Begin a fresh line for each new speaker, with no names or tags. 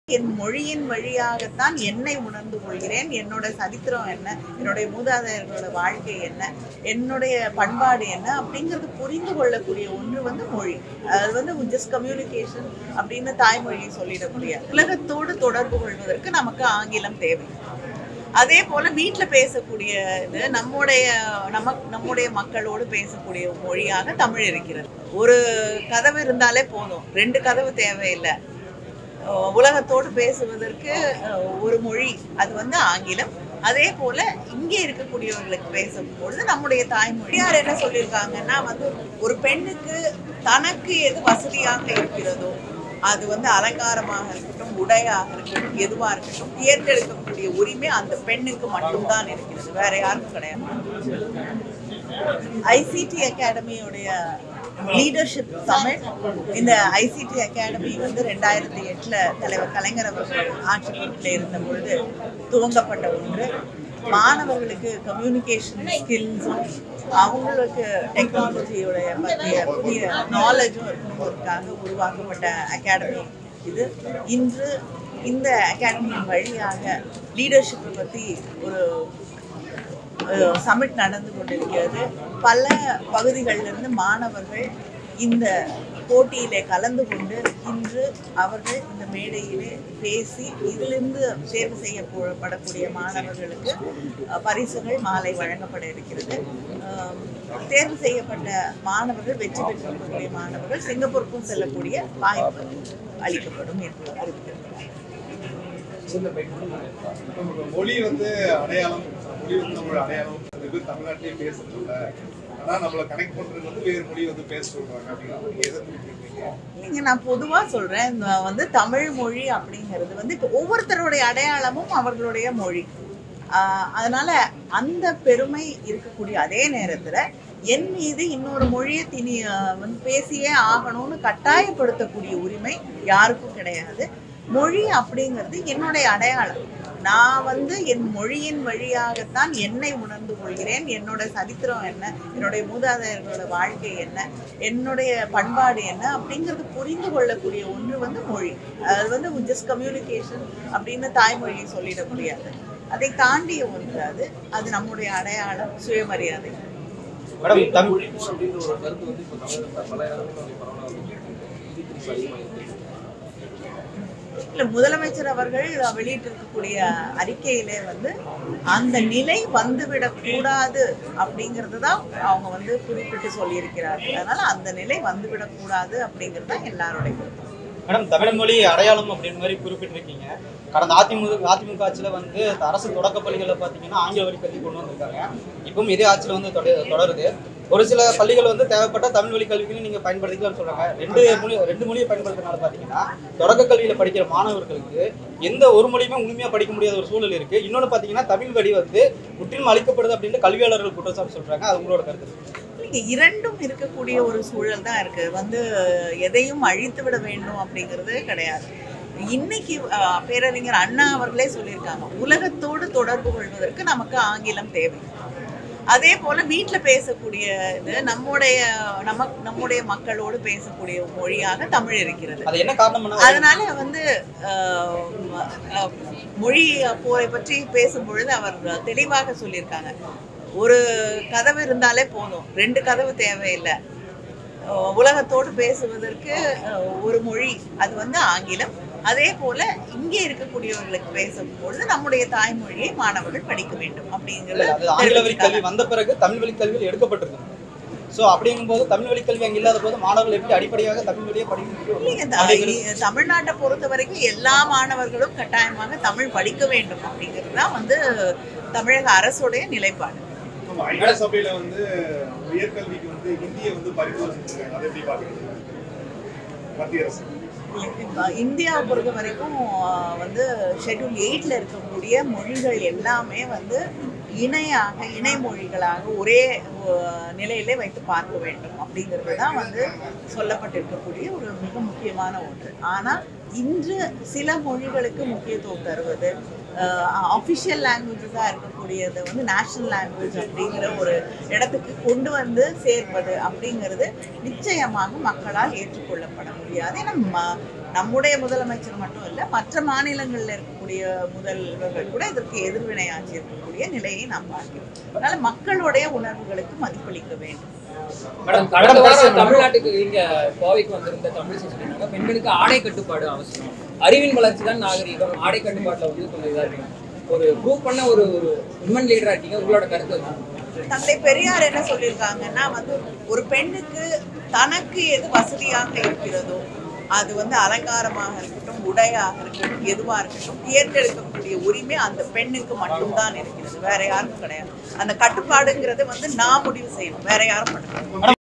என் மொழியின் வழியாகத்தான் என்னை உணர்ந்து கொள்கிறேன் என்னோட சரித்திரம் என்ன என்னுடைய மூதாதையர்களோட வாழ்க்கை என்ன என்னுடைய பண்பாடு என்ன அப்படிங்கிறது புரிந்து கொள்ளக்கூடிய ஒன்று வந்து மொழி அது வந்து ஜஸ்ட் கம்யூனிகேஷன் அப்படின்னு தாய்மொழியை சொல்லிட முடியாது உலகத்தோடு தொடர்பு கொள்வதற்கு நமக்கு ஆங்கிலம் தேவை அதே போல வீட்ல பேசக்கூடிய இது நம்முடைய நம்ம நம்முடைய மக்களோடு பேசக்கூடிய மொழியாக தமிழ் இருக்கிறது ஒரு கதவு இருந்தாலே போதும் ரெண்டு கதவு தேவையில்லை அஹ் உலகத்தோடு பேசுவதற்கு அஹ், ஒரு மொழி அது வந்து ஆங்கிலம் அதே போல இங்கே இருக்கக்கூடியவர்களுக்கு பேசும்பொழுது நம்முடைய தாய்மொழி யார் என்ன சொல்லியிருக்காங்கன்னா வந்து ஒரு பெண்ணுக்கு தனக்கு எது வசதியாக இருக்கிறதோ அது வந்து அலங்காரமாக இருக்கட்டும் உடையாக இருக்கட்டும் எதுவா இருக்கட்டும் தேர்ந்தெடுக்கக்கூடிய உரிமை அந்த பெண்ணுக்கு மட்டும்தான் இருக்கிறது வேற யாருக்கும் கிடையாது ஐசிடி அகாடமியோடைய லீடர்ஷிப் சமிட் இந்த ஐசிடி அகாடமி வந்து ரெண்டாயிரத்தி எட்டுல தலைவர் கலைஞர் அவர்கள் ஆட்சி பொறுப்பில் இருந்த பொழுது துவங்கப்பட்ட ஒன்று மாணவர்களுக்கு கம்யூனிகேஷன் ஸ்கில்ஸும் அவங்களுக்கு டெக்னாலஜியோடைய பற்றிய புதிய நாலேஜும் இருக்கணுங்கிறதுக்காக உருவாக்கப்பட்ட அகாடமி இது இன்று இந்த அகாடமியின் வழியாக லீடர்ஷிப்பை பற்றி ஒரு சமிட் நடந்து கொண்டிருக்கிறது பல பகுதிகளிலிருந்து மாணவர்கள் இந்த போட்டியிலே கலந்து கொண்டு இன்று அவர்கள் இந்த மேடையிலே பேசி இதிலிருந்து தேர்வு செய்யப்படக்கூடிய மாணவர்களுக்கு அஹ், பரிசுகள் மாலை வழங்கப்பட இருக்கிறது அஹ், தேர்வு செய்யப்பட்ட மாணவர்கள் வெற்றி பெற்றிருக்கக்கூடிய மாணவர்கள் சிங்கப்பூருக்கும் செல்லக்கூடிய வாய்ப்பு அளிக்கப்படும் என்று அறிவித்திருக்கிறார்
இப்போ நம்ம மொழி வந்து அடையாளம் மொழி வந்து நம்மளோட அடையாளம் அது பேர் தமிழ்நாட்டிலேயே பேசுறது இல்ல ஆனா நம்மள கனெக்ட் பண்றது வந்து வேறு மொழி வந்து பேச சொல்றாங்க அப்படிங்கிற மாதிரி எதை குறிப்பிடுறீங்க
இல்லைங்க நான் பொதுவா சொல்றேன் இந்த வந்து தமிழ் மொழி அப்படிங்கிறது வந்து இப்போ ஒவ்வொருத்தருடைய அடையாளமும் அவர்களுடைய மொழி ஆஹ் அதனால அந்த பெருமை இருக்கக்கூடிய அதே நேரத்துல என் மீது இன்னொரு மொழியை திணி ஆஹ் வந்து பேசியே ஆகணும்னு கட்டாயப்படுத்தக்கூடிய உரிமை யாருக்கும் கிடையாது மொழி அப்படிங்கிறது என்னுடைய அடையாளம் நான் வந்து என் மொழியின் வழியாகத்தான் என்னை உணர்ந்து கொள்கிறேன் என்னோட சரித்திரம் என்ன என்னுடைய மூதாதையர்களோட வாழ்க்கை என்ன என்னுடைய பண்பாடு என்ன அப்படிங்கிறது புரிந்து கொள்ளக்கூடிய ஒன்று வந்து மொழி அது வந்து ஜஸ்ட் கம்யூனிகேஷன் அப்படின்னு தாய்மொழியை சொல்லிட முடியாது அதை தாண்டிய ஒன்று அது அது நம்முடைய அடையாளம் சுயமரியாதை
மேடம் தமிழ்
அப்படின்ற ஒரு கருத்து வந்து இப்போ தமிழகத்தில் பல இடங்களில் பரவலாக ஹிந்தி திணிப்பு அதிகமாக இருக்கு
இல்ல முதலமைச்சர் அவர்கள் வெளியிட்டிருக்கக்கூடிய அறிக்கையிலே வந்து அந்த நிலை வந்துவிடக் கூடாது அப்படிங்கிறது தான் அவங்க வந்து குறிப்பிட்டு சொல்லியிருக்கிறார்கள் அதனால அந்த நிலை வந்துவிடக் கூடாது அப்படிங்கிறது தான் எல்லாருடைய விருப்பம்.
மேடம் தமிழ் மொழி அடையாளம் அப்படின்னு மாதிரி குறிப்பிட்டிருக்கீங்க கடந்த அதிமுக அதிமுக ஆட்சியில் வந்து அரசு தொடக்க பள்ளிகளில் பார்த்தீங்கன்னா ஆங்கில வழி கல்வி கொண்டு வந்திருக்காங்க இப்பவும் இதே ஆட்சியில் வந்து தொட- தொடருது ஒரு சில பள்ளிகள் வந்து தேவைப்பட்ட தமிழ் வழி கல்விக்கு நீங்கள் பயன்படுத்திக்கலாம்னு சொல்றாங்க ரெண்டு மொழி ரெண்டு மொழியை பயன்படுத்துறதுனால பார்த்தீங்கன்னா தொடக்க கல்வியில் படிக்கிற மாணவர்களுக்கு எந்த ஒரு மொழியுமே முழுமையாக படிக்க முடியாத ஒரு சூழல் இருக்கு இன்னொன்று பார்த்தீங்கன்னா தமிழ் வழி வந்து முற்றிலும் அளிக்கப்படுது அப்படின்னு கல்வியாளர்கள் குற்றச்சாட்டு சொல்றாங்க அது உங்களோட கருத்து
இங்க இரண்டும் இருக்கக்கூடிய ஒரு சூழல் தான் இருக்கு வந்து எதையும் அழித்து விட வேண்டும் அப்படிங்கிறது கிடையாது இன்னைக்கு அஹ், பேரறிஞர் அண்ணா அவர்களே சொல்லியிருக்காங்க உலகத்தோடு தொடர்பு கொள்வதற்கு நமக்கு ஆங்கிலம் தேவை அதே போல வீட்ல பேசக்கூடிய இது நம்முடைய நம்ம நம்முடைய மக்களோடு பேசக்கூடிய மொழியாக தமிழ் இருக்கிறது
அது என்ன காரணம்னா
அதனால வந்து ஆஹ், ஆஹ், மொழி போரை பற்றி பேசும்பொழுது அவர் தெளிவாக சொல்லியிருக்காங்க ஒரு கதவு இருந்தாலே போதும் ரெண்டு கதவு தேவையில்லை ஆஹ், உலகத்தோடு பேசுவதற்கு ஆஹ், ஒரு மொழி அது வந்து ஆங்கிலம் அதே போல இங்கே இருக்கக்கூடியவர்களுக்கு பேசும்பொழுது நம்முடைய தாய்மொழியை மாணவர்கள் படிக்க வேண்டும் அப்படிங்கிறது
அது ஆங்கில வழி கல்வி வந்த பிறகு தமிழ் வழி கல்வியில் எடுக்கப்பட்டிருக்கு ஸோ அப்படிங்கும்போது தமிழ் வழி கல்வி அங்கே இல்லாத போது மாணவர்கள் எப்படி அடிப்படையாக தமிழ் வழியை படிக்க முடியும்
இல்லைங்க, த- தமிழ்நாட்டை பொறுத்த வரைக்கும் எல்லா மாணவர்களும் கட்டாயமாக தமிழ் படிக்க வேண்டும் அப்படிங்கிறது தான் வந்து தமிழக அரசுடைய நிலைப்பாடு
நம்ம ஐநா சபையில வந்து உயர்கல்விக்கு வந்து ஹிந்தியை வந்து பரிந்துரை செஞ்சிருக்காங்க அதை எப்படி பாக்குறீங்க மத்திய அரசு
இப்ப இந்தியாவை பொறுத்த வரைக்கும் ஆஹ், வந்து ஷெட்யூல் எயிட்ல இருக்கக்கூடிய மொழிகள் எல்லாமே வந்து இணையாக இணை மொழிகளாக ஒரே ஆஹ், நிலையிலே வைத்து பார்க்க வேண்டும் அப்படிங்கிறது தான் வந்து சொல்லப்பட்டிருக்கக்கூடிய ஒரு மிக முக்கியமான ஒன்று ஆனால் இன்று சில மொழிகளுக்கு முக்கியத்துவம் தருவது அஃபிஷியல் லாங்குவேஜஸாக இருக்கக்கூடியதை வந்து நேஷனல் லாங்குவேஜ் அப்படிங்கிற ஒரு இடத்துக்கு கொண்டு வந்து சேர்ப்பது அப்படிங்கிறது நிச்சயமாக மக்களால் ஏற்றுக்கொள்ளப்பட முடியாது ஏன்னா ம- நம்முடைய முதலமைச்சர் மட்டும் இல்ல மற்ற மாநிலங்கள்ல இருக்கக்கூடிய முதல்வர்கள் கூட இதற்கு எதிர்வினையாற்றி இருக்கக்கூடிய நிலையை நாம் பார்க்கிறோம் அதனால மக்களுடைய உணர்வுகளுக்கு மதிப்பளிக்க வேண்டும்
மேடம் கடந்த வாரம் தமிழ்நாட்டுக்கு இங்க கோவைக்கு வந்திருந்த தமிழ் சொல்லியிருந்தாங்க பெண்களுக்கு ஆடை கட்டுப்பாடு அவசியம் அறிவின் வளர்ச்சி தான் நாகரீகம் ஆடை கட்டுப்பாட்டுல வந்து கொஞ்சம் இதா இருக்கு ஒரு ப்ரூவ் பண்ண ஒரு ஒரு உமன் லீடரா இருக்கீங்க உங்களோட கருத்து என்ன?
தந்தை பெரியார் என்ன சொல்லியிருக்காங்கன்னா வந்து ஒரு பெண்ணுக்கு தனக்கு எது வசதியாக இருக்கிறதோ அது வந்து அலங்காரமாக இருக்கட்டும் உடையாக இருக்கட்டும் எதுவா இருக்கட்டும் தேர்ந்தெடுக்கக்கூடிய உரிமை அந்த பெண்ணுக்கு மட்டும்தான் இருக்கிறது வேற யாருக்கும் கிடையாது அந்த கட்டுப்பாடுங்கிறது வந்து நான் முடிவு செய்யணும் வேற யாரும் பண்ண